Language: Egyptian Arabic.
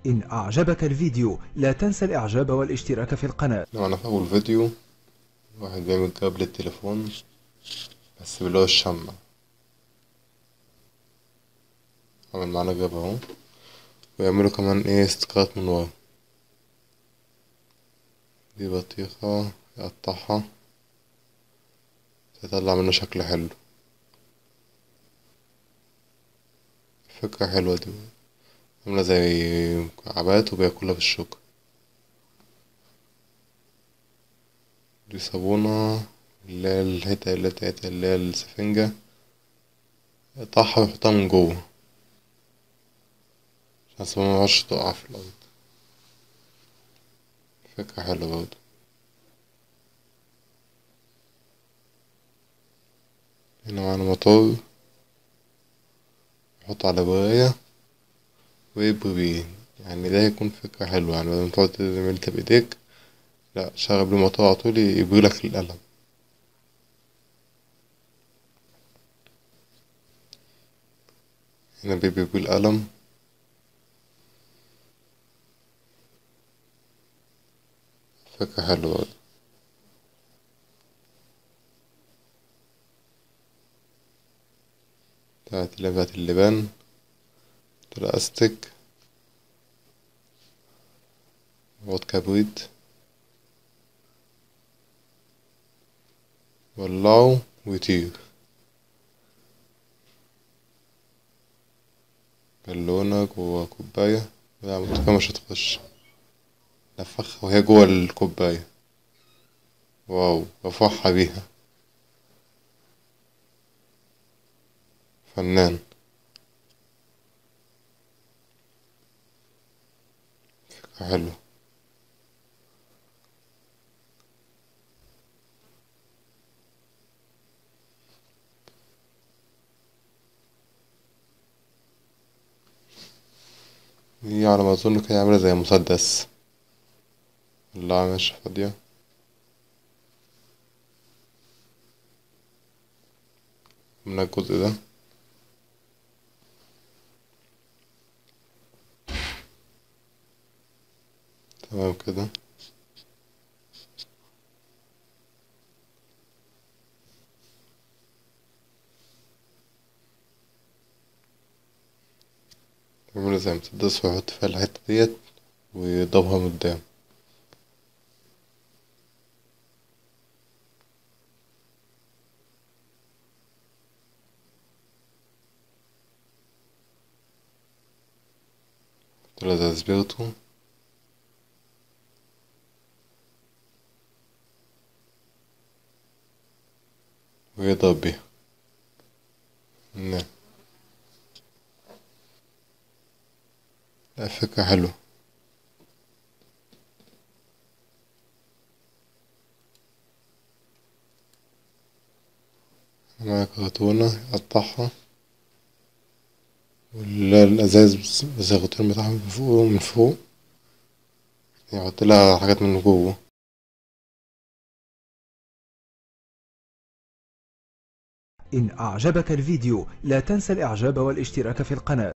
إن أعجبك الفيديو لا تنسى الإعجاب والاشتراك في القناة معنا في أول فيديو واحد بيعمل جاب للتليفون بس باللي هو الشمع عمل معانا جاب اهو ويعملوا كمان ايه استيكرات من ورا دي بطيخة يقطعها تطلع منه شكل حلو فكرة حلوة دي عاملة زي مكعبات وبياكلها بالشوكة دي صابونة اللي هي الحتة اللي بتاعتها اللي هي السفنجة يقطعها ويحطها من جوه عشان الصابونة متعرفش تقع في الأرض فكرة حلوة برضه هنا معانا موتور نحط على براية ويبري بيه يعني ده هيكون فكرة حلوة يعني بدل ما تقعد تعمل انت بإيديك لأ شغل الموتور على طول يبريلك القلم هنا بيبري بيه القلم فكرة حلوة برضه بتاعت اللي بتاعت اللبان الأستك عود كبريت ولعه ويطير بالونة جوا كوباية لا البرتقالة مش هتخش نفخها وهي جوا الكوباية واو رفعها بيها فنان فكرة حلوة دي على ما أظن كده عاملة زي مسدس لا مش فاضية من الجزء ده تمام كده يعملوا زي مسدس ويحط فيها الحتة ديت ويضربها من قدام طلع زي سبيرتو ويضرب بيها نعم لا فكرة حلوة معايا كرتونة يقطعها والأزاز الزغطون بتاعهم من فوق من فوق يحط لها حاجات من جوه إن أعجبك الفيديو لا تنسى الإعجاب والاشتراك في القناة